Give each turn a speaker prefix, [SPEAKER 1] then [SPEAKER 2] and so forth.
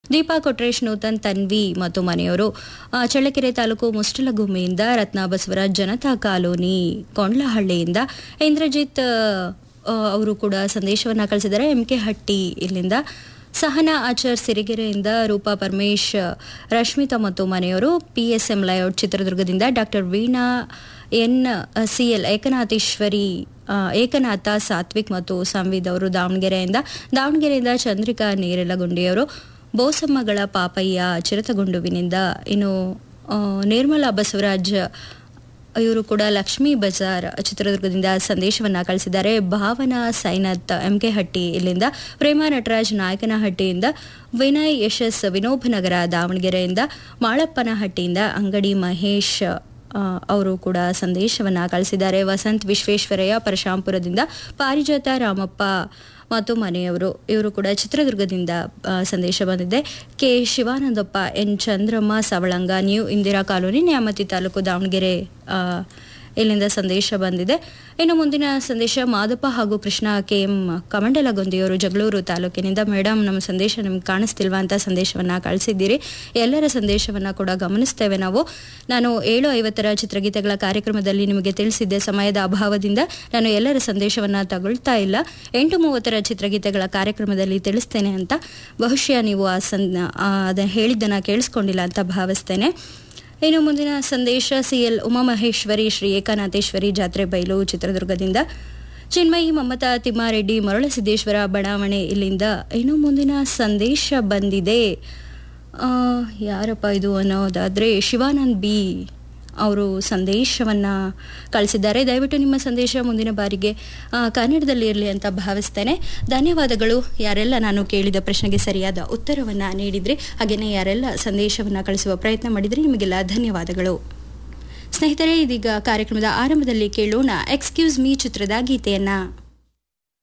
[SPEAKER 1] ದೀಪಾ ಕೊಟ್ರೇಶ್ ನೂತನ್ ತನ್ವಿ ಮತ್ತು ಮನೆಯವರು ಆ, ಚಳ್ಳಕೆರೆ ತಾಲೂಕು ಮುಷ್ಟಲಗುಮ್ಮೆಯಿಂದ ರತ್ನ ಬಸವರಾಜ್ ಜನತಾ ಕಾಲೋನಿ ಕೊಂಡ್ಲಹಳ್ಳಿಯಿಂದ ಇಂದ್ರಜಿತ್ ಆ, ಅವರು ಕೂಡ ಸಂದೇಶವನ್ನ ಕಳಿಸಿದ್ದಾರೆ ಎಂ ಕೆ ಹಟ್ಟಿ ಇಲ್ಲಿಂದ ಸಹನಾ ಆಚಾರ್ ಸಿರಿಗೆರೆಯಿಂದ ರೂಪಾ ಪರಮೇಶ್ ರಶ್ಮಿತಾ ಮತ್ತು ಮನೆಯವರು ಪಿಎಸ್ಎಂ ಲೇಔಟ್ ಚಿತ್ರದುರ್ಗದಿಂದ doctor Veena N CL Ekanatheshwari ಆ, ಏಕನಾಥ ಸಾತ್ವಿಕ್ ಮತ್ತು ಸಂವಿದ್ ಅವರು ದಾವಣಗೆರೆಯಿಂದ ದಾವಣಗೆರೆಯಿಂದ ಚಂದ್ರಿಕಾ ನೇರಲಗುಂಡಿಯವರು ಬೋಸಮ್ಮಗಳ ಪಾಪಯ್ಯ ಚಿರತಗುಂಡುವಿನಿಂದ ಇನ್ನು ಆ, ನಿರ್ಮಲಾ ಬಸವರಾಜ್ ಇವರು ಕೂಡ ಲಕ್ಷ್ಮೀ ಬಜಾರ್ ಚಿತ್ರದುರ್ಗದಿಂದ ಸಂದೇಶವನ್ನ ಕಳಿಸಿದ್ದಾರೆ ಭಾವನಾ ಸೈನತ್ ಎಂಕೆ ಹಟ್ಟಿ ಇಲ್ಲಿಂದ ಪ್ರೇಮ ನಟರಾಜ್ ನಾಯಕನಹಟ್ಟಿಯಿಂದ ವಿನಯ್ ಯಶಸ್ ವಿನೋಬನಗರ ದಾವಣಗೆರೆಯಿಂದ ಮಾಳಪ್ಪನಹಟ್ಟಿಯಿಂದ ಅಂಗಡಿ ಮಹೇಶ್ ಆ, ಅವರು ಕೂಡ ಸಂದೇಶವನ್ನ ಕಳಿಸಿದ್ದಾರೆ ವಸಂತ್ ವಿಶ್ವೇಶ್ವರಯ್ಯ ಪರಶಾಂಪುರದಿಂದ ಪಾರಿಜಾತ ರಾಮಪ್ಪ ಮತ್ತು ಮನೆಯವರು ಇವರು ಕೂಡ ಚಿತ್ರದುರ್ಗದಿಂದ ಆ, ಸಂದೇಶ ಬಂದಿದೆ K Shivanandappa N Chandramma Savalanga new Indira colony Nyamathi taluk Davanagere ಆ, ಇಲ್ಲಿಂದ ಸಂದೇಶ ಬಂದಿದೆ ಇನ್ನು ಮುಂದಿನ ಸಂದೇಶ ಮಾದಪ್ಪ ಹಾಗೂ ಕೃಷ್ಣ ಕೆ ಎಂ ಕಮಂಡಲಗೊಂದಿಯವರು ಜಗಳೂರು ತಾಲೂಕಿನಿಂದ ಮೇಡಮ್ ನಮ್ಮ ಸಂದೇಶ ನಿಮ್ಗೆ ಕಾಣಿಸ್ತಿಲ್ವಾ ಅಂತ ಸಂದೇಶವನ್ನ ಕಳಿಸಿದ್ದೀರಿ ಎಲ್ಲರ ಸಂದೇಶವನ್ನ ಕೂಡ ಗಮನಿಸ್ತೇವೆ ನಾವು ನಾನು ಏಳು ಐವತ್ತರ ಚಿತ್ರಗೀತೆಗಳ ಕಾರ್ಯಕ್ರಮದಲ್ಲಿ ನಿಮಗೆ ತಿಳಿಸಿದ್ದೆ ಸಮಯದ ಅಭಾವದಿಂದ ನಾನು ಎಲ್ಲರ ಸಂದೇಶವನ್ನ ತಗೊಳ್ತಾ ಇಲ್ಲ ಎಂಟು ಮೂವತ್ತರ ಚಿತ್ರಗೀತೆಗಳ ಕಾರ್ಯಕ್ರಮದಲ್ಲಿ ತಿಳಿಸ್ತೇನೆ ಅಂತ ಬಹುಶಃ ನೀವು ಆ ಸಂ ಅದನ್ನು ಹೇಳಿದ್ದನ್ನು ಕೇಳಿಸ್ಕೊಂಡಿಲ್ಲ ಅಂತ ಭಾವಿಸ್ತೇನೆ ಇನ್ನು ಮುಂದಿನ ಸಂದೇಶ ಸಿಎಲ್ ಉಮಾಮಹೇಶ್ವರಿ ಶ್ರೀ ಏಕನಾಥೇಶ್ವರಿ ಜಾತ್ರೆ ಬಯಲು ಚಿತ್ರದುರ್ಗದಿಂದ ಚಿನ್ಮಯಿ ಮಮತಾ ತಿಮ್ಮಾರೆಡ್ಡಿ ಮರಳಸಿದ್ದೇಶ್ವರ ಬಡಾವಣೆ ಇಲ್ಲಿಂದ ಇನ್ನು ಮುಂದಿನ ಸಂದೇಶ ಬಂದಿದೆ ಆ, ಯಾರಪ್ಪ ಇದು ಅನ್ನೋದಾದ್ರೆ ಶಿವಾನಂದ್ ಬಿ ಅವರು ಸಂದೇಶವನ್ನ ಕಳಿಸಿದ್ದಾರೆ ದಯವಿಟ್ಟು ನಿಮ್ಮ ಸಂದೇಶ ಮುಂದಿನ ಬಾರಿಗೆ ಆ, ಕನ್ನಡದಲ್ಲಿ ಇರಲಿ ಅಂತ ಭಾವಿಸ್ತೇನೆ ಧನ್ಯವಾದಗಳು ಯಾರೆಲ್ಲ ನಾನು ಕೇಳಿದ ಪ್ರಶ್ನೆಗೆ ಸರಿಯಾದ ಉತ್ತರವನ್ನ ನೀಡಿದ್ರಿ ಹಾಗೆಯೇ ಯಾರೆಲ್ಲ ಸಂದೇಶವನ್ನ ಕಳಿಸುವ ಪ್ರಯತ್ನ ಮಾಡಿದ್ರಿ ನಿಮಗೆಲ್ಲ ಧನ್ಯವಾದಗಳು ಸ್ನೇಹಿತರೆ ಇದೀಗ ಕಾರ್ಯಕ್ರಮದ ಆರಂಭದಲ್ಲಿ ಕೇಳೋಣ ಎಕ್ಸ್ಕ್ಯೂಸ್ ಮೀ ಚಿತ್ರದ ಗೀತೆಯನ್ನ